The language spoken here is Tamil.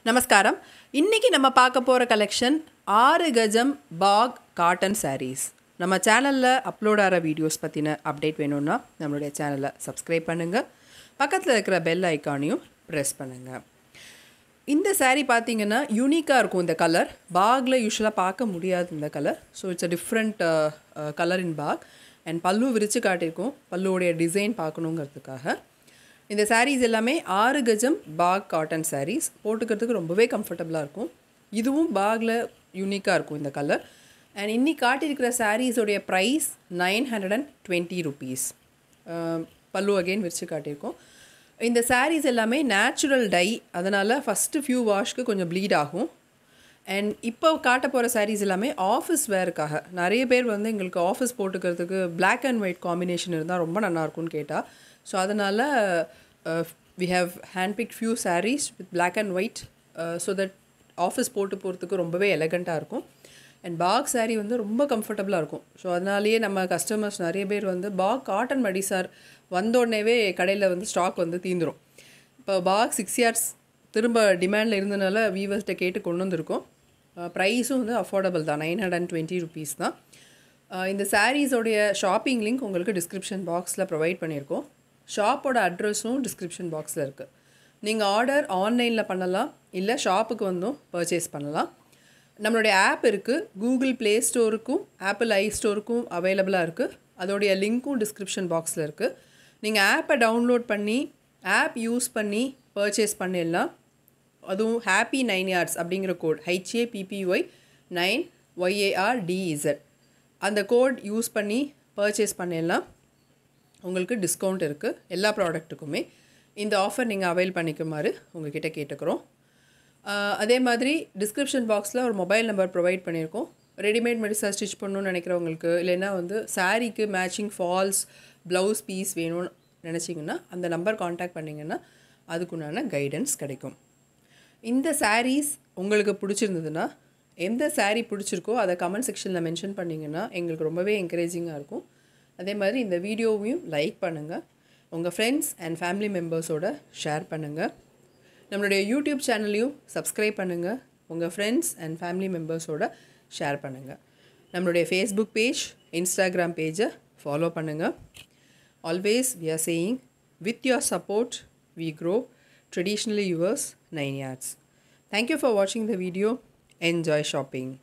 நமஸ்காரம் இன்னைக்கு நம்ம பார்க்க போகிற கலெக்ஷன் ஆறு கஜம் பாக் காட்டன் sarees நம்ம சேனலில் அப்லோட் ஆகிற வீடியோஸ் பற்றின அப்டேட் வேணும்னா நம்மளுடைய சேனலை சப்ஸ்கிரைப் பண்ணுங்கள் பக்கத்தில் இருக்கிற பெல் ஐக்கானையும் ப்ரெஸ் பண்ணுங்கள் இந்த saree பார்த்தீங்கன்னா யூனிக்காக இருக்கும் இந்த கலர் பாகில் யூஸ்வலாக பார்க்க முடியாது இந்த colour so it's a different colour in back and பல்லு விரித்து காட்டியிருக்கோம் பல்லுவோடைய டிசைன் பார்க்கணுங்கிறதுக்காக இந்த sarees எல்லாமே ஆறு கஜம் பாக் காட்டன் sarees போட்டுக்கிறதுக்கு ரொம்பவே கம்ஃபர்டபுளாக இருக்கும் இதுவும் பாகில் யூனிக்காக இருக்கும் இந்த கலர் அண்ட் இன்னி காட்டியிருக்கிற சாரீஸோடைய price nine hundred and twenty rupees பல்லு அகெயின் விரித்து காட்டியிருக்கோம் இந்த sarees எல்லாமே நேச்சுரல் டை அதனால் ஃபஸ்ட்டு ஃபியூ வாஷ்க்கு கொஞ்சம் ப்ளீட் ஆகும் அண்ட் இப்போ காட்ட போகிற sarees எல்லாமே ஆஃபீஸ் வேருக்காக நிறைய பேர் வந்து எங்களுக்கு ஆஃபீஸ் போட்டுக்கிறதுக்கு Black அண்ட் ஒயிட் காம்பினேஷன் இருந்தால் ரொம்ப நல்லா இருக்கும்னு கேட்டால் ஸோ அதனால் we have handpick few sarees with Black and white so that office போட்டு போகிறதுக்கு ரொம்பவே எலகண்ட்டாக இருக்கும் அண்ட் பாக் saree வந்து ரொம்ப கம்ஃபர்டபுளாக இருக்கும் ஸோ அதனாலேயே நம்ம கஸ்டமர்ஸ் நிறைய பேர் வந்து பாக் காட்டன் மடி சார் வந்தோடனேவே கடையில் வந்து ஸ்டாக் வந்து தீந்துரும் இப்போ பாக் சிக்ஸ் இயர்ஸ் திரும்ப டிமாண்டில் இருந்தனால வீவர்ஸ்கிட்ட கேட்டு கொண்டு வந்திருக்கோம் ப்ரைஸும் வந்து அஃபோர்டபுள் தான் nine hundred and twenty rupees தான் அஹ் இந்த சாரீஸோடைய ஷாப்பிங் லிங்க் உங்களுக்கு டிஸ்கிரிப்ஷன் பாக்ஸில் ப்ரொவைட் பண்ணியிருக்கோம் ஷாப்போட அட்ரஸும் டிஸ்கிரிப்ஷன் பாக்ஸில் இருக்குது நீங்கள் ஆர்டர் ஆன்லைனில் பண்ணலாம் இல்லை ஷாப்புக்கு வந்தும் பர்ச்சேஸ் பண்ணலாம் நம்மளுடைய ஆப் இருக்குது கூகுள் ப்ளே ஸ்டோருக்கும் ஆப்பிள் ஐ ஸ்டோருக்கும் அவைலபிளாக இருக்குது அதோடைய லிங்க்கும் டிஸ்கிரிப்ஷன் பாக்ஸில் இருக்குது நீங்கள் ஆப்பை டவுன்லோட் பண்ணி ஆப் யூஸ் பண்ணி பர்ச்சேஸ் பண்ணிடலாம் அதுவும் ஹாப்பி நைன் யார்ட்ஸ் அப்படிங்கிற code H A P P Y nine Y A R D Z அந்த கோட் யூஸ் பண்ணி பர்ச்சேஸ் பண்ணிடலாம் உங்களுக்கு டிஸ்கவுண்ட் இருக்குது எல்லா ப்ராடக்ட்டுக்குமே இந்த ஆஃபர் நீங்கள் அவைல் பண்ணிக்குமாறு உங்ககிட்ட கேட்டுக்கிறோம் ஆஹ் அதே மாதிரி டிஸ்கிரிப்ஷன் பாக்ஸில் ஒரு மொபைல் நம்பர் ப்ரொவைட் பண்ணியிருக்கோம் ரெடிமேட் மெடிசா ஸ்டிச் பண்ணணும்னு நினைக்கிறவங்களுக்கு இல்லைன்னா வந்து சாரீக்கு மேட்சிங் ஃபால்ஸ் ப்ளவுஸ் பீஸ் வேணும்னு நினச்சிங்கன்னா அந்த நம்பர் காண்டாக்ட் பண்ணிங்கன்னா அதுக்குண்டான கைடன்ஸ் கிடைக்கும் இந்த sarees உங்களுக்கு பிடிச்சிருந்ததுன்னா எந்த saree பிடிச்சிருக்கோ அதை கமெண்ட் செக்ஷனில் மென்ஷன் பண்ணிங்கன்னா எங்களுக்கு ரொம்பவே என்கரேஜிங்காக இருக்கும் அதே மாதிரி இந்த வீடியோவையும் லைக் பண்ணுங்கள் உங்கள் ஃப்ரெண்ட்ஸ் அண்ட் ஃபேமிலி மெம்பர்ஸோட ஷேர் பண்ணுங்கள் நம்மளுடைய யூடியூப் சேனலையும் சப்ஸ்கிரைப் பண்ணுங்கள் உங்கள் ஃப்ரெண்ட்ஸ் அண்ட் ஃபேமிலி மெம்பர்ஸோட ஷேர் பண்ணுங்கள் நம்மளுடைய ஃபேஸ்புக் பேஜ் இன்ஸ்டாகிராம் பேஜை ஃபாலோ பண்ணுங்கள் always we are saying with your support we grow traditionally yours nine yards. Thank you for watching the video. Enjoy shopping.